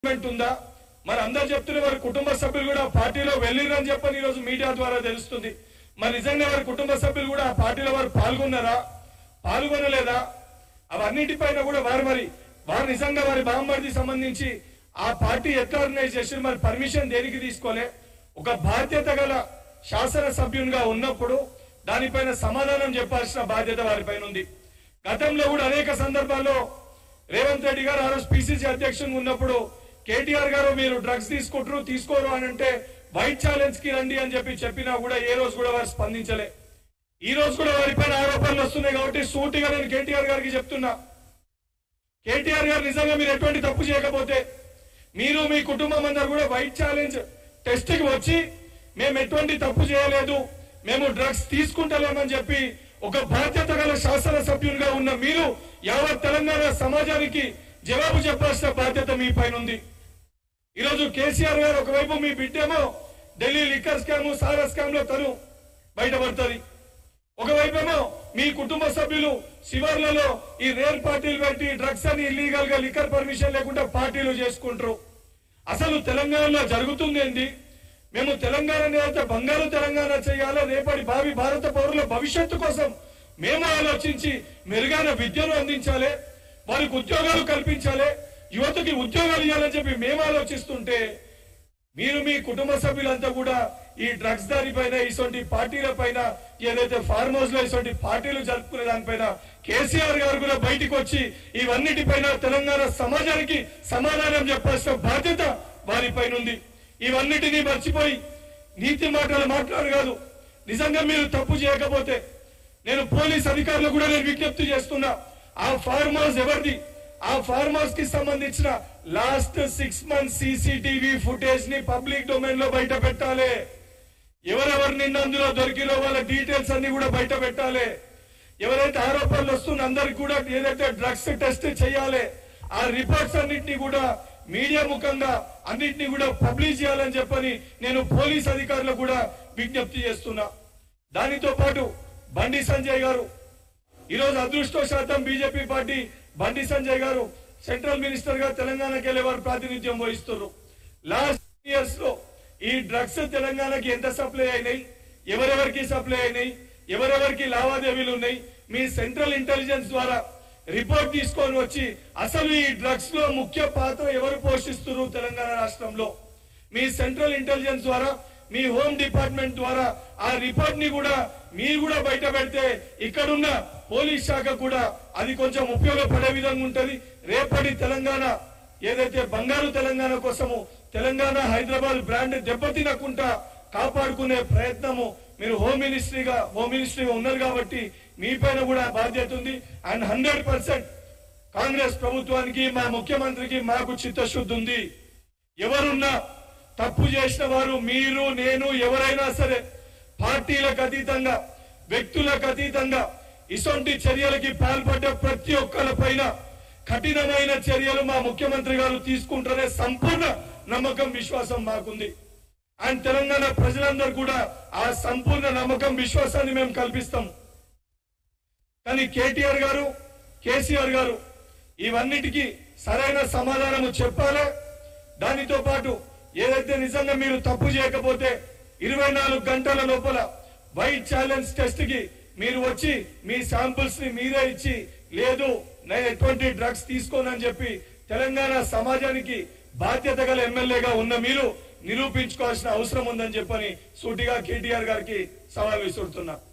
involvement ఉందా మరి అందరు చెప్తున్న వారి కుటుంబ సభ్యులు కూడా ఆ పార్టీలో వెళ్ళిరని చెప్పని ఈ రోజు మీడియా ద్వారా తెలుస్తుంది మరి నిజంగా వారి కుటుంబ సభ్యులు కూడా ఆ పార్టీలో వారు పాల్గొన్నారా పాల్గొనలేదా అవన్నిటిపైన కూడా వారు మరి వారు నిజంగా వారి బామ్మడికి సంబంధించి ఆ పార్టీ ఎట్లా ఆర్గనైజ్ చేసి మరి పర్మిషన్ దేనికి తీసుకోలే ఒక బాధ్యత గల శాసన సభ్యునిగా ఉన్నప్పుడు దానిపైన సమాధానం చెప్పాల్సిన బాధ్యత వారిపైన ఉంది గతంలో కూడా అనేక సందర్భాల్లో రేవంత్ రెడ్డి గారు ఆ రోజు పిసిసి అధ్యక్షుడు ఉన్నప్పుడు కేటీఆర్ గారు మీరు డ్రగ్స్ తీసుకుంటారు తీసుకోరు అని అంటే వైట్ ఛాలెంజ్ కి రండి అని చెప్పి చెప్పినా కూడా ఏ రోజు కూడా వారు స్పందించలే ఈ రోజు కూడా వారిపైన ఆరోపణలు వస్తున్నాయి కాబట్టి సూటిగా నేను కేటీఆర్ గారికి చెప్తున్నా కేటీఆర్ గారు నిజంగా మీరు ఎటువంటి తప్పు చేయకపోతే మీరు మీ కుటుంబం అందరు కూడా వైట్ ఛాలెంజ్ టెస్ట్ కి వచ్చి మేము ఎటువంటి తప్పు చేయలేదు మేము డ్రగ్స్ తీసుకుంటలేమని చెప్పి ఒక బాధ్యత గల శాసన సభ్యునిగా ఉన్న మీరు యావత్ తెలంగాణ సమాజానికి జవాబు చెప్పాల్సిన బాధ్యత మీ పైన ఉంది ఈరోజు కేసీఆర్ గారు ఒకవైపు మీ బిడ్డేమో ఢిల్లీ లిక్కర్ స్కామ్ సారా స్కామ్ లో తను బయటపడుతుంది ఒకవైపేమో మీ కుటుంబ సభ్యులు శివర్లలో ఈ రేర్ పార్టీలు పెట్టి డ్రగ్స్ అని ఇల్లీగల్ గా లిక్కర్ పర్మిషన్ లేకుండా పార్టీలు చేసుకుంటారు అసలు తెలంగాణలో జరుగుతుంది ఏంది మేము తెలంగాణ అయితే బంగారు తెలంగాణ చేయాలో రేపటి భావి భారత పౌరుల భవిష్యత్తు కోసం మేము ఆలోచించి మెరుగైన విద్యను అందించాలి వారికి ఉద్యోగాలు కల్పించాలి యువతకి ఉద్యోగాలు ఇవ్వాలని చెప్పి మేము ఆలోచిస్తుంటే మీరు మీ కుటుంబ సభ్యులంతా కూడా ఈ డ్రగ్స్ దారి పైన ఇటువంటి పార్టీల పైన ఏదైతే ఫార్మ్ హౌస్ లో ఇటువంటి పార్టీలు జరుపుకునే దానిపైన కేసీఆర్ గారు కూడా బయటికి వచ్చి ఇవన్నిటిపైన తెలంగాణ సమాజానికి సమాధానం చెప్పాల్సిన బాధ్యత వారిపైన ఉంది ఇవన్నిటినీ మర్చిపోయి నీతి మాటలు మాట్లాడు కాదు నిజంగా మీరు తప్పు చేయకపోతే నేను పోలీస్ అధికారులు కూడా నేను విజ్ఞప్తి చేస్తున్నా ఆ ఫార్మ్ హౌస్ ఎవరిది ఆ ఫార్మ్ హౌస్ కి సంబంధించిన last six months C C T V footage ని పబ్లిక్ డొమైన్ లో బయట పెట్టాలి ఎవరెవరు నిన్న అందులో దొరికిలో వాళ్ళ డీటెయిల్స్ అన్ని కూడా బయట పెట్టాలి ఎవరైతే ఆరోపణలు వస్తున్న అందరికి కూడా ఏదైతే డ్రగ్స్ టెస్ట్ చేయాలి ఆ రిపోర్ట్స్ అన్నింటినీ కూడా మీడియా ముఖంగా అన్నింటినీ కూడా పబ్లిష్ చేయాలని చెప్పని నేను పోలీస్ అధికారులకు కూడా విజ్ఞప్తి చేస్తున్నా దానితో పాటు బండి సంజయ్ గారు ఈరోజు అదృష్టవశాతం బీజేపీ పార్టీ బండి సంజయ్ గారు సెంట్రల్ మినిస్టర్ గా తెలంగాణకి వెళ్లే వారు ప్రాతినిధ్యం వహిస్తున్నారు లాస్ట్ ఇయర్స్ లో ఈ డ్రగ్స్ తెలంగాణకి ఎంత సప్లై అయినాయి ఎవరెవరికి సప్లై అయినాయి ఎవరెవరికి లావాదేవీలు ఉన్నాయి మీ సెంట్రల్ ఇంటెలిజెన్స్ ద్వారా రిపోర్ట్ తీసుకొని వచ్చి అసలు ఈ డ్రగ్స్ లో ముఖ్య పాత్ర ఎవరు పోషిస్తున్నారు తెలంగాణ రాష్ట్రంలో మీ సెంట్రల్ ఇంటెలిజెన్స్ ద్వారా మీ హోమ్ డిపార్ట్మెంట్ ద్వారా ఆ రిపోర్ట్ ని కూడా మీరు కూడా బయట పెడితే ఇక్కడున్న పోలీస్ శాఖ కూడా అది కొంచెం ఉపయోగపడే విధంగా ఉంటది రేపటి తెలంగాణ ఏదైతే బంగారు తెలంగాణ కోసము తెలంగాణ హైదరాబాద్ బ్రాండ్ దెబ్బతినకుండా కాపాడుకునే ప్రయత్నము మీరు హోమ్ మినిస్ట్రీగా హోమ్ మినిస్ట్రీగా ఉన్నారు కాబట్టి మీ పైన కూడా బాధ్యత ఉంది అండ్ హండ్రెడ్ పర్సెంట్ కాంగ్రెస్ ప్రభుత్వానికి మా ముఖ్యమంత్రికి మాకు చిత్తశుద్ధి ఉంది ఎవరున్నా తప్పు చేసిన వారు మీరు నేను ఎవరైనా సరే పార్టీలకు అతీతంగా వ్యక్తులకు అతీతంగా ఇసొంటి చర్యలకి పాల్పడ్డ ప్రతి ఒక్కరి పైన కఠినమైన చర్యలు మా ముఖ్యమంత్రి గారు తీసుకుంటారనే సంపూర్ణ నమ్మకం విశ్వాసం మాకుంది అండ్ తెలంగాణ ప్రజలందరూ కూడా ఆ సంపూర్ణ నమ్మకం విశ్వాసాన్ని మేము కల్పిస్తాం కానీ కేటీఆర్ గారు కేసీఆర్ గారు ఇవన్నిటికీ సరైన సమాధానము చెప్పాలి దానితో పాటు ఏదైతే నిజంగా మీరు తప్పు చేయకపోతే ఇరవై నాలుగు గంటల లోపల వైట్ ఛాలెంజ్ టెస్ట్ కి మీరు వచ్చి మీ శాంపుల్స్ ని మీరే ఇచ్చి లేదు నేను ఎటువంటి డ్రగ్స్ తీసుకోనని చెప్పి తెలంగాణ సమాజానికి బాధ్యత గల ఎమ్మెల్యేగా ఉన్న మీరు నిరూపించుకోవాల్సిన అవసరం ఉందని చెప్పని సూటిగా కేటీఆర్ గారికి సవాల్ విసురుతున్నా